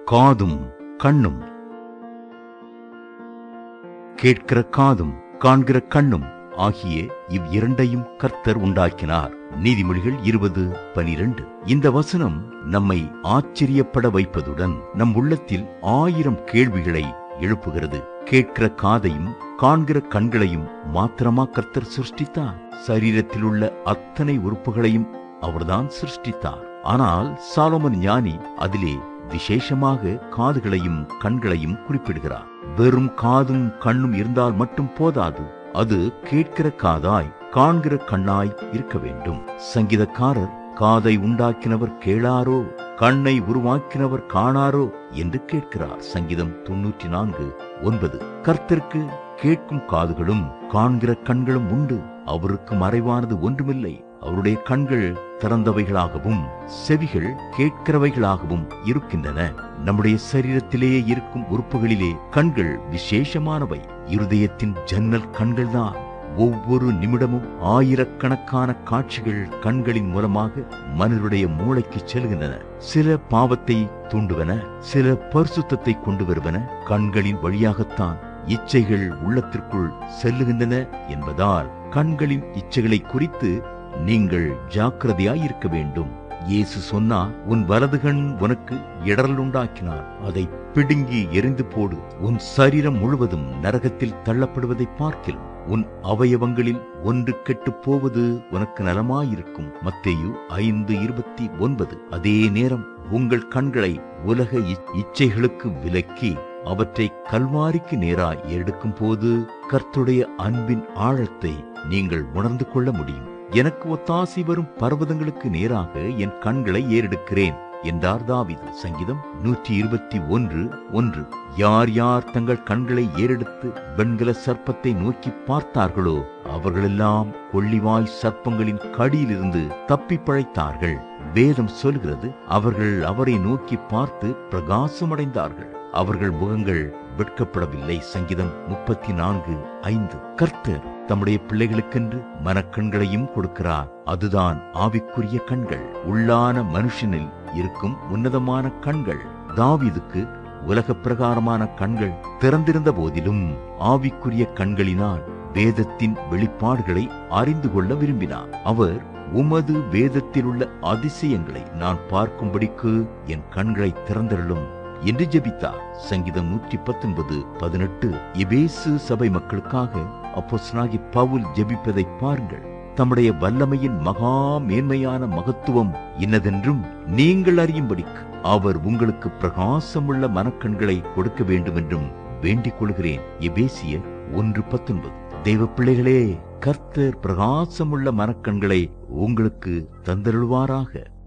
காதும் கண்ணும் கேட்கிற காதும் காண்கிற கண்ணும் ஆகிய இவ் இரண்டையும் கர்த்தர் உண்டாக்கினார் நீதிமொழிகள் இருபது பனிரெண்டு இந்த வசனம் நம்மை ஆச்சரியப்பட வைப்பதுடன் நம் உள்ளத்தில் ஆயிரம் கேள்விகளை எழுப்புகிறது கேட்கிற காதையும் காண்கிற கண்களையும் மாத்திரமா கர்த்தர் சிருஷ்டித்தார் சரீரத்தில் உள்ள அத்தனை உறுப்புகளையும் அவர்தான் சிருஷ்டித்தார் ஆனால் சாலோமன் ஞானி அதிலே விசேஷமாக காதுகளையும் கண்களையும் குறிப்பிடுகிறார் வெறும் காதும் கண்ணும் இருந்தால் மட்டும் போதாது அது கேட்கிற காதாய் காண்கிற கண்ணாய் இருக்க வேண்டும் சங்கீதக்காரர் காதை உண்டாக்கினவர் கேளாரோ கண்ணை உருவாக்கினவர் காணாரோ என்று கேட்கிறார் சங்கீதம் தொன்னூற்றி நான்கு ஒன்பது கர்த்தருக்கு கேட்கும் காதுகளும் காண்கிற கண்களும் உண்டு அவருக்கு மறைவானது ஒன்றுமில்லை அவருடைய கண்கள் திறந்தவைகளாகவும் செவிகள் கேட்கிறவைகளாகவும் இருக்கின்றன நம்முடைய சரீரத்திலேயே இருக்கும் உறுப்புகளிலே கண்கள் விசேஷமானவை இருதயத்தின் ஜன்னல் கண்கள்தான் ஒவ்வொரு நிமிடமும் ஆயிரக்கணக்கான காட்சிகள் கண்களின் மூலமாக மனிதனுடைய மூளைக்கு செல்கின்றன சில பாவத்தை தூண்டுவன சில பரிசுத்தத்தை கொண்டு வருவன கண்களின் வழியாகத்தான் இச்சைகள் உள்ளத்திற்குள் செல்லுகின்றன என்பதால் கண்களின் இச்சைகளை குறித்து நீங்கள் ஜாக்கிரதையாய் இருக்க வேண்டும் இயேசு சொன்னார் உன் வலது கண் உனக்கு இடரல் உண்டாக்கினார் அதை பிடுங்கி எரிந்து போடு உன் சரீரம் முழுவதும் நரகத்தில் தள்ளப்படுவதை பார்க்கில் உன் அவயவங்களில் ஒன்று கெட்டுப் போவது உனக்கு நலமாயிருக்கும் மத்தேயு ஐந்து இருபத்தி ஒன்பது அதே நேரம் உங்கள் கண்களை உலக இச்- இச்சைகளுக்கு விலக்கி அவற்றை கல்வாரிக்கு நேராய் எடுக்கும் போது கர்த்துடைய அன்பின் ஆழத்தை நீங்கள் உணர்ந்து கொள்ள முடியும் எனக்கு ஒத்தாசி வரும் பர்வதங்களுக்கு நேராக என் கண்களை ஏறெடுக்கிறேன் என்றார் தாவீது சங்கீதம் நூற்றி இருபத்தி ஒன்று ஒன்று யார் யார் தங்கள் கண்களை ஏறெடுத்து வெண்கல சர்ப்பத்தை நோக்கி பார்த்தார்களோ அவர்களெல்லாம் கொள்ளிவாய் சர்ப்பங்களின் கடியிலிருந்து தப்பி பழைத்தார்கள் வேதம் சொல்கிறது அவர்கள் அவரை நோக்கி பார்த்து பிரகாசமடைந்தார்கள் அவர்கள் முகங்கள் வெட்கப்படவில்லை சங்கீதம் முப்பத்தி நான்கு ஐந்து கர்த்தர் தம்முடைய பிள்ளைகளுக்கென்று மனக்கண்களையும் கொடுக்கிறார் அதுதான் ஆவிக்குரிய கண்கள் உள்ளான மனுஷனில் இருக்கும் உன்னதமான கண்கள் தாவீதுக்கு உலக பிரகாரமான கண்கள் திறந்திருந்த போதிலும் ஆவிக்குரிய கண்களினால் வேதத்தின் வெளிப்பாடுகளை அறிந்து கொள்ள விரும்பினார் அவர் உமது வேதத்தில் உள்ள அதிசயங்களை நான் பார்க்கும்படிக்கு என் கண்களை திறந்தருளும் என்று ஜெபித்தார் சங்கீதம் நூற்றி பத்தொன்பது பதினெட்டு எபேசு சபை மக்களுக்காக அப்போஸ்தலனாகி பவுல் ஜெபிப்பதை பாருங்கள் தம்முடைய வல்லமையின் மகா மேன்மையான மகத்துவம் இன்னதென்றும் நீங்கள் அறியும்படிக்கு அவர் உங்களுக்கு பிரகாசமுள்ள மனக்கண்களை கொடுக்க வேண்டும் என்றும் வேண்டிக் கொள்கிறேன் எபேசியர் ஒன்று பத்தொன்பது தெய்வ பிள்ளைகளே கர்த்தர் பிரகாசமுள்ள மனக்கண்களை உங்களுக்கு தந்தருள்வாராக